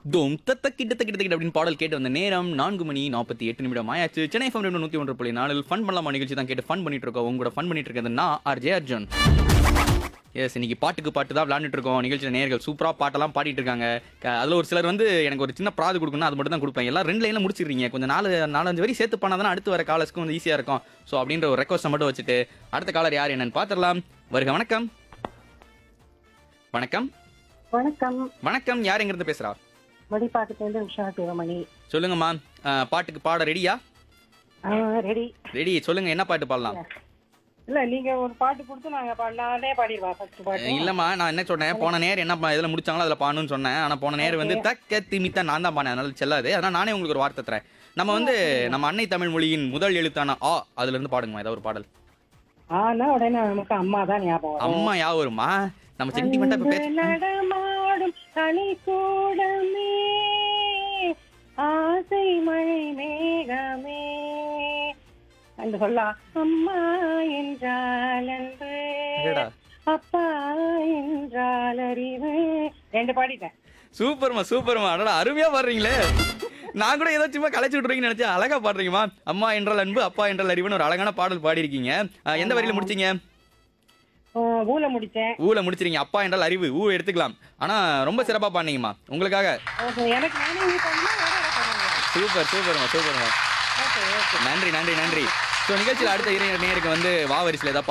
தோம் தத்த கிட்ட கிட்ட கிட்ட அப்படின்னு பாடல் கேட்டு வந்த நேரம் நான்கு மணி நாற்பத்தி எட்டு நிமிடம் ஆயாச்சு சென்னை ஃபன் ரெண்டு நூத்தி ஒன்று புள்ளி நாலில் ஃபன் பண்ணலாமா நிகழ்ச்சி தான் கேட்டு ஃபன் பண்ணிட்டு இருக்கோம் உங்களோட ஃபன் பண்ணிட்டு இருக்கிறது நான் ஆர் ஜே அர்ஜுன் எஸ் இன்னைக்கு பாட்டுக்கு பாட்டு தான் விளையாண்டுட்டு இருக்கோம் நிகழ்ச்சியில் நேர்கள் சூப்பராக பாட்டெல்லாம் பாடிட்டு இருக்காங்க க- அதுல ஒரு சிலர் வந்து எனக்கு ஒரு சின்ன ப்ராஜெக்ட் கொடுக்கணும் அது மட்டும் தான் கொடுப்பேன் எல்லாம் ரெண்டு லைனில் முடிச்சிடுறீங்க கொஞ்சம் நாலு நாலஞ்சு வரி சேர்த்து பண்ணால் தானே அடுத்து வர காலர்ஸ்க்கு கொஞ்சம் ஈஸியாக இருக்கும் ஸோ அப்படின்ற ஒரு ரெக்வஸ்ட்டை மட்டும் வச்சுட்டு அடுத்த காலர் யார் என்னன்னு பார்த்துடலாம் வருக வணக்கம் வணக்கம் வணக்கம் வணக்கம் யார் எங்கிருந்து பேசுறா வடிப்பாக்கத்துலேருந்து உஷா சிவமணி சொல்லுங்கம்மா அஹ், பாட்டுக்கு பாட ரெடியா ரெடி ரெடி சொல்லுங்க என்ன பாட்டு பாடலாம் இல்ல நீங்க ஒரு பாட்டு கொடுத்து நாங்க பா- நானே பாடிடுவா ஃபர்ஸ்ட் பாட்டு இல்லம்மா நான் என்ன சொன்னேன் போன நேரம் என்ன பா- இதுல முடிச்சாங்களோ அதுல பாடணும்னு சொன்னேன் ஆனா போன நேரம் வந்து தக்க திமித்தா நான் தான் பானேன் அதனால செல்லாது அதனால நானே உங்களுக்கு ஒரு வார்த்தை தரேன் நம்ம வந்து நம்ம அன்னை தமிழ் மொழியின் முதல் எழுத்தான ஆ அதுல இருந்து பாடுங்கம்மா ஏதாவது ஒரு பாடல் ஆனா உடனே நமக்கு அம்மா தான் ஞாபகம் வரும். அம்மா யா வருமா நம்ம சென்டிமெண்டா இப்ப அன்பு பேச நடமாடும் கனிக்கூடமே ஆசை மழை மேகமே அந்த சொல்லலாம் அம்மா என்றால் அன்பு அடடா. அப்பா என்றால் அறிவு ரெண்டு பாடிட்டேன் சூப்பர்மா சூப்பர்மா அடடா அருமையா பாடுறீங்களே நான் கூட ஏதோ சும்மா கலைச்சு விட்றீங்கன்னு நினைச்சேன் அழகா பாடுறீங்கம்மா அம்மா என்றால் அன்பு அப்பா என்றால் அறிவுன்னு ஒரு அழகான பாடல் பாடியிருக்கீங்க அஹ், எந்த வரியில முடிச்சீங்க ஆ, ஊல முடிச்சேன் ஊல முடிச்சிருங்க அப்பா என்றால் அறிவு ஊ எடுத்துக்கலாம் ஆனா ரொம்ப சிறப்பா பாடுனீங்கம்மா உங்களுக்காக ஓகே எனக்கு நானே இது பண்ணா வேற வேற பண்ணுங்க சூப்பர் சூப்பர்மா சூப்பர்மா ஓகே ஓகே நன்றி நன்றி நன்றி ஸோ நிகழ்ச்சியில் அடுத்த இளைஞர் நேருக்கு வந்து வா வரிசையில் ஏதாவது